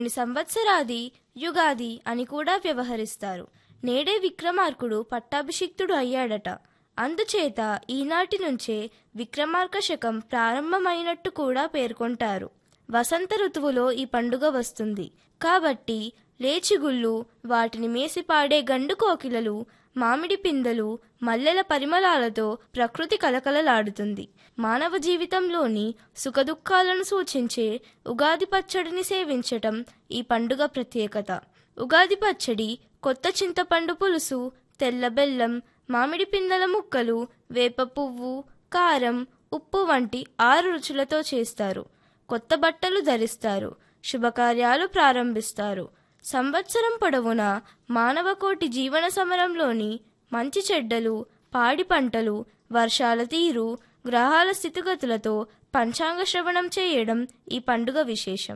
సంవత్సరాది యుగాది అని కూడా వ్యవహరిస్తారు నేడే విక్రమార్కుడు పట్టాభిషిక్తుడు అయ్యాడట అందుచేత ఈనాటి నుంచే విక్రమార్క శకం ప్రారంభమైనట్టు కూడా పేర్కొంటారు వసంత ఋతువులో ఈ పండుగ వస్తుంది కాబట్టి లేచిగుళ్ళు వాటిని మేసి పాడే గండు కోకిలలు మామిడి పిందెలు మల్లెల పరిమళాలతో ప్రకృతి కలకలలాడుతుంది మానవ జీవితంలోని సుఖదుఖాలను సూచించే ఉగాది పచ్చడిని సేవించటం ఈ పండుగ ప్రత్యేకత ఉగాది పచ్చడి కొత్త చింతపండు పులుసు తెల్ల బెల్లం మామిడి పిందెల ముక్కలు వేప పువ్వు కారం ఉప్పు వంటి ఆరు రుచులతో చేస్తారు కొత్త బట్టలు ధరిస్తారు శుభకార్యాలు ప్రారంభిస్తారు సంవత్సరం పొడవునా మానవకోటి జీవన సమరంలోని మంచి చెడ్డలు పాడి పంటలు వర్షాల తీరు గ్రహాల స్థితిగతులతో పంచాంగ శ్రవణం చేయడం ఈ పండుగ విశేషం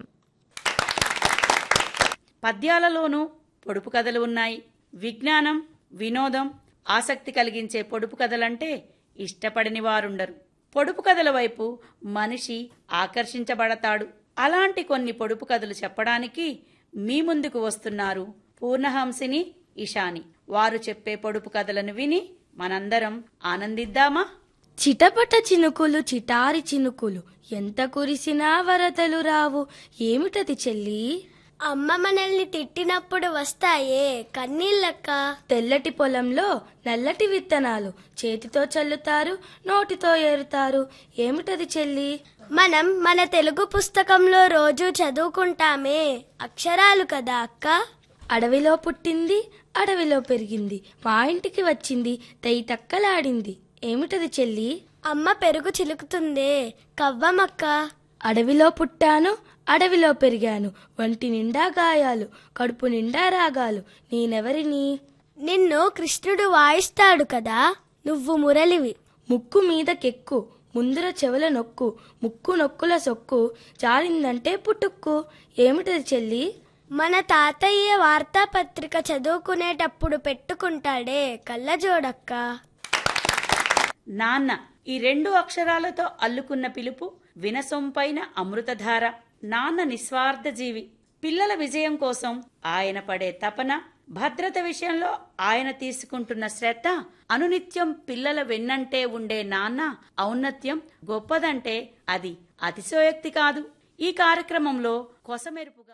పద్యాలలోనూ పొడుపు కథలు ఉన్నాయి విజ్ఞానం వినోదం ఆసక్తి కలిగించే పొడుపు కథలంటే ఇష్టపడని వారుండరు పొడుపు కథల వైపు మనిషి ఆకర్షించబడతాడు అలాంటి కొన్ని పొడుపు కథలు చెప్పడానికి మీ ముందుకు వస్తున్నారు పూర్ణహంసిని ఇషాని వారు చెప్పే పొడుపు కథలను విని మనందరం ఆనందిద్దామా చిటపట చినుకులు చిటారి చినుకులు ఎంత కురిసినా వరదలు రావు ఏమిటది చెల్లి అమ్మ మనల్ని తిట్టినప్పుడు వస్తాయే కన్నీళ్ళక్క తెల్లటి పొలంలో నల్లటి విత్తనాలు చేతితో చల్లుతారు నోటితో ఏరుతారు ఏమిటది చెల్లి మనం మన తెలుగు పుస్తకంలో రోజు చదువుకుంటామే అక్షరాలు కదా అక్క అడవిలో పుట్టింది అడవిలో పెరిగింది మా ఇంటికి వచ్చింది తై తక్కలాడింది ఏమిటది చెల్లి అమ్మ పెరుగు చిలుకుతుందే కవ్వమక్క అడవిలో పుట్టాను అడవిలో పెరిగాను వంటి నిండా గాయాలు కడుపు నిండా రాగాలు నేనెవరిని నిన్ను కృష్ణుడు వాయిస్తాడు కదా నువ్వు మురళివి ముక్కు మీదకెక్కు ముందర చెవుల నొక్కు ముక్కు నొక్కుల సొక్కు జారిందంటే పుట్టుక్కు ఏమిటది చెల్లి మన తాతయ్య వార్తాపత్రిక చదువుకునేటప్పుడు పెట్టుకుంటాడే కళ్ళజోడక్క నాన్న ఈ రెండు అక్షరాలతో అల్లుకున్న పిలుపు వినసొంపైన అమృతధార నాన్న నిస్వార్థ జీవి పిల్లల విజయం కోసం ఆయన పడే తపన భద్రత విషయంలో ఆయన తీసుకుంటున్న శ్రద్ధ అనునిత్యం పిల్లల వెన్నంటే ఉండే నాన్న ఔన్నత్యం గొప్పదంటే అది అతిశయోక్తి కాదు ఈ కార్యక్రమంలో కొసమెరుపు